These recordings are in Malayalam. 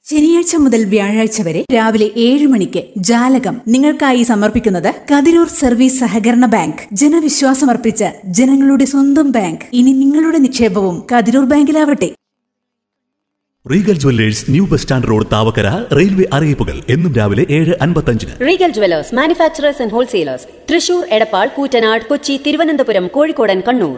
ശനിയാഴ്ച മുതൽ വ്യാഴാഴ്ച വരെ രാവിലെ ഏഴ് മണിക്ക് ജാലകം നിങ്ങൾക്കായി സമർപ്പിക്കുന്നത് കതിരൂർ സർവീസ് സഹകരണ ബാങ്ക് ജനവിശ്വാസമർപ്പിച്ച ജനങ്ങളുടെ സ്വന്തം ബാങ്ക് ഇനി നിങ്ങളുടെ നിക്ഷേപവും കതിരൂർ ബാങ്കിലാവട്ടെ Regal jewellers new bus stand road Thavakkara railway അറിയിപ്പുകൾ എന്നും രാവിലെ ഏഴ് അൻപത്തഞ്ചിന് Regal jewellers manufacturers and wholesalers Thrissur Edappal Koottanad Kochi Thiruvananthapuram കോഴിക്കോടൻ Kannur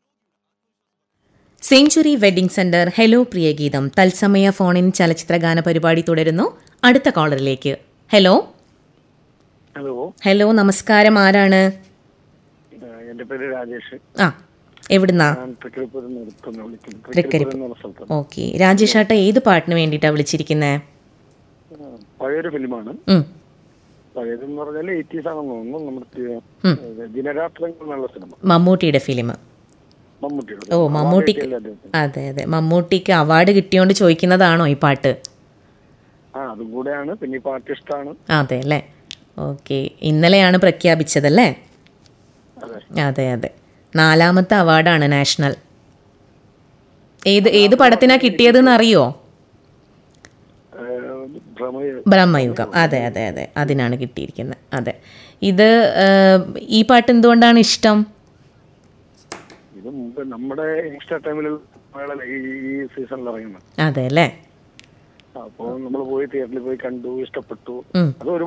century wedding centre hello പ്രിയ ഗീതം തത്സമയ ഫോണിൻ ചലച്ചിത്രഗാന പരിപാടി തുടരുന്നു അടുത്ത കോളറിലേക്ക് ഹലോ ഹലോ ഹലോ നമസ്കാരം ആരാണ് ആ, എന്റെ പേര് രാജേഷ് ആ എവിടുന്നാ ഞാൻ തൃക്കരിപ്പൂരിൽ നിന്ന് എടുത്തുനിന്ന് വിളിക്കുന്നു തൃക്കരിപ്പൂർ. തൃക്കരിപ്പൂർ എന്ന് പറഞ്ഞ സ്ഥലത്താണ് ഓക്കെ രാജേഷ് ഏട്ട ഏത് പാട്ടിന് വേണ്ടിയിട്ടാ വിളിച്ചിരിക്കുന്നേ ആ, പഴയൊരു ഫിലിമാണ് ഉം, പഴയതെന്ന് പറഞ്ഞാൽ എയ്റ്റീസ് ആണെന്ന് തോന്നുന്നു നമ്മുടെ ഉം. ഏ, ദിനരാത്രങ്ങൾ എന്നുള്ള സിനിമ മമ്മൂട്ടിയുടെ ഫിലിം മമ്മൂട്ടിയുടെ ഓ മമ്മൂട്ടിക്ക് കിട്ടിയല്ലേ അദ്ദേഹത്തിന്? അതെ അതെ മമ്മൂട്ടിക്ക് അവാർഡ് കിട്ടിയോണ്ട് ചോദിക്കുന്നതാണോ ഈ പാട്ട് ആ അതും കൂടെയാണ് പിന്നെ ഈ പാട്ട് ഇഷ്ടമാണ് അതെ അല്ലേ ഓക്കെ ഇന്നലെയാണ് പ്രഖ്യാപിച്ചതല്ലേ അതെ അതെ അതെ നാലാമത്തെ അവാർഡാണ് നാഷണൽ ഏത് ഏത് പടത്തിനാ കിട്ടിയതെന്ന് അറിയോ ഏ, ഭ്രമയ ബ്രഹ്മയുഗം അതെ അതെ അതെ അതിനാണ് കിട്ടിയിരിക്കുന്നത് അതെ ഇത് ഏഹ്, ഈ പാട്ട് എന്തുകൊണ്ടാണ് ഇഷ്ടം ഇത് മുമ്പ് നമ്മുടെ യങ്സ്റ്റർ ടൈമിൽ ഈ ഈ സീസണിൽ ഇറങ്ങുന്നത് അതെ അല്ലേ അപ്പോൾ നമ്മൾ പോയി തിയേറ്ററിൽ പോയി കണ്ടു ഇഷ്ടപ്പെട്ടു ഉം. അത് ഒരു